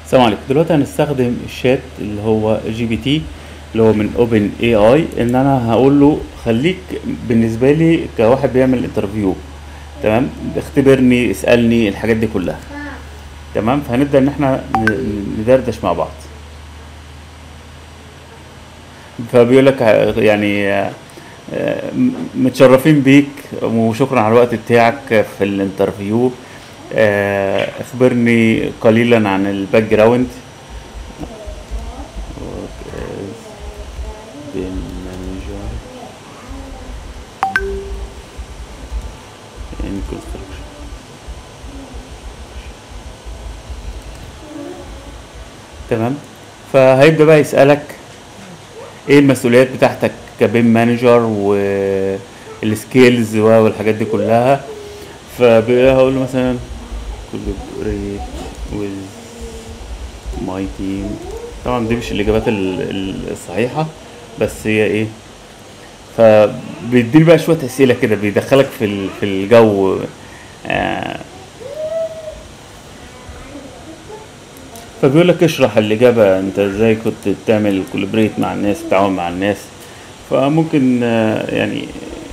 السلام عليكم دلوقتي هنستخدم الشات اللي هو جي بي تي اللي هو من اوبن اي اي ان انا هقول له خليك بالنسبه لي كواحد بيعمل انترفيو تمام اختبرني اسالني الحاجات دي كلها تمام فهنبدا ان احنا ن- ندردش مع بعض فبيقول لك يعني آه، آه، م- متشرفين بيك وشكرا على الوقت بتاعك في الانترفيو آه، اخبرني قليلا عن الباك جراوند been manager in construction تمام فهيبدأ بقى يسألك ايه المسؤوليات بتاعتك كبيم مانجر والسكيلز والحاجات دي كلها فهقول له مثلا collaborate with my team طبعا دي مش الاجابات ال- ال- الصحيحه بس هي ايه فبيديني بقى شويه اسئله كده بيدخلك في ال- في الجو آه فبيقول لك اشرح الإجابة أنت إزاي كنت بتعمل كولابريت مع الناس تتعاون مع الناس فممكن آه، يعني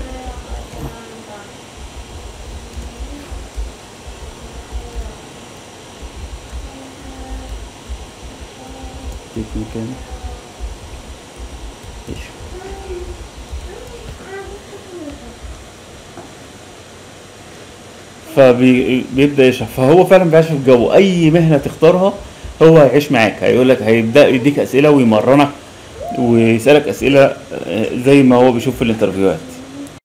تكنيكال فبيبدا يشرح فهو فعلا بيعيش في الجو اي مهنه تختارها هو هيعيش معاك هيقول لك هيبدا يديك اسئله ويمرنك ويسالك اسئله آه، زي ما هو بيشوف في الانترفيوهات